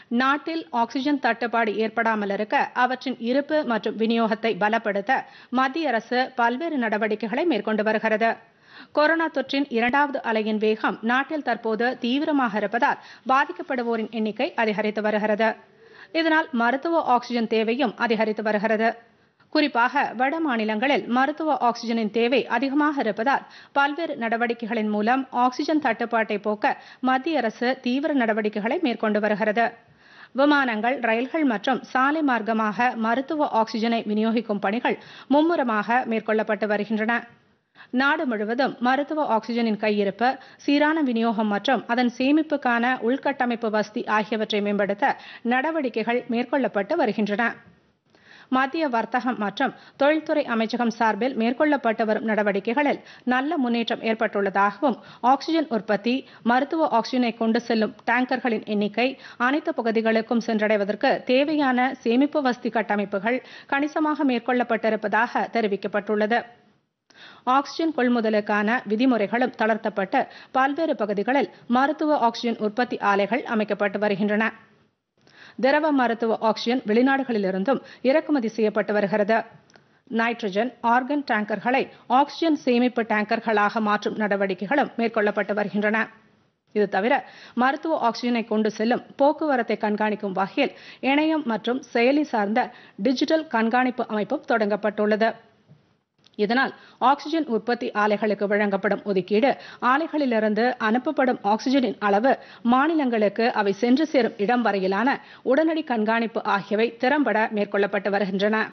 நாட்டில் ஆக்ஸிஜன் தட்டுப்பாடு ஏற்படாமல் இருக்க அவற்றின் இருப்பு மற்றும் விநியோகத்தை பலப்படுத்த மத்திய அரசு பல்வேறு நடவடிக்கைகளை மேற்கொண்டு வருகிறது கொரோனா தொற்றின் இரண்டாவது அலையின் வேகம் நாட்டில் தற்போது தீவிரமாக இருப்பதால் பாதிக்கப்படுவோரின் எண்ணிக்கை அதிகரித்து வருகிறது இதனால் மருத்துவ ஆக்ஸிஜன் தேவையும் அதிகரித்து வருகிறது குறிப்பாக வட மாநிலங்களில் மருத்துவ ஆக்ஸிஜனின் தேவை அதிகமாக இருப்பதால் பல்வேறு நடவடிக்கைகளின் மூலம் ஆக்ஸிஜன் தட்டுப்பாட்டை போக்க மத்திய அரசு தீவிர நடவடிக்கைகளை மேற்கொண்டு வருகிறது விமானங்கள் ரயில்கள் மற்றும் சாலை மார்க்கமாக மருத்துவ ஆக்ஸிஜனை விநியோகிக்கும் பணிகள் மும்முரமாக மேற்கொள்ளப்பட்டு வருகின்றன நாடு முழுவதும் மருத்துவ ஆக்ஸிஜனின் கையிருப்பு சீரான விநியோகம் மற்றும் அதன் சேமிப்புக்கான உள்கட்டமைப்பு வசதி ஆகியவற்றை மேம்படுத்த நடவடிக்கைகள் மேற்கொள்ளப்பட்டு வருகின்றன மத்திய வர்த்தகம் மற்றும் தொழில்துறை அமைச்சகம் சார்பில் மேற்கொள்ளப்பட்டு வரும் நடவடிக்கைகளில் நல்ல முன்னேற்றம் ஏற்பட்டுள்ளதாகவும் ஆக்ஸிஜன் உற்பத்தி மருத்துவ ஆக்ஸிஜனை கொண்டு செல்லும் டேங்கர்களின் எண்ணிக்கை அனைத்து பகுதிகளுக்கும் சென்றடைவதற்கு தேவையான சேமிப்பு வசதி கட்டமைப்புகள் கணிசமாக மேற்கொள்ளப்பட்டிருப்பதாக தெரிவிக்கப்பட்டுள்ளது ஆக்ஸிஜன் கொள்முதலுக்கான விதிமுறைகளும் தளர்த்தப்பட்டு பல்வேறு பகுதிகளில் மருத்துவ ஆக்ஸிஜன் உற்பத்தி ஆலைகள் அமைக்கப்பட்டு வருகின்றன திரவ மருத்துவ ஆக்ஸிஜன் வெளிநாடுகளிலிருந்தும் இறக்குமதி செய்யப்பட்டு வருகிறது நைட்ரஜன் ஆர்கன் டேங்கர்களை ஆக்ஸிஜன் சேமிப்பு டேங்கர்களாக மாற்றும் நடவடிக்கைகளும் மேற்கொள்ளப்பட்டு வருகின்றன இது தவிர மருத்துவ ஆக்ஸிஜனை கொண்டு செல்லும் போக்குவரத்தை கண்காணிக்கும் வகையில் இணையம் மற்றும் செயலி சார்ந்த டிஜிட்டல் கண்காணிப்பு அமைப்பும் தொடங்கப்பட்டுள்ளது இதனால் ஆக்ஸிஜன் உற்பத்தி ஆலைகளுக்கு வழங்கப்படும் ஒதுக்கீடு ஆலைகளிலிருந்து அனுப்பப்படும் ஆக்ஸிஜனின் அளவு மாநிலங்களுக்கு அவை சென்று சேரும் இடம் வரையிலான உடனடி கண்காணிப்பு ஆகியவை திறம்பட மேற்கொள்ளப்பட்டு வருகின்றன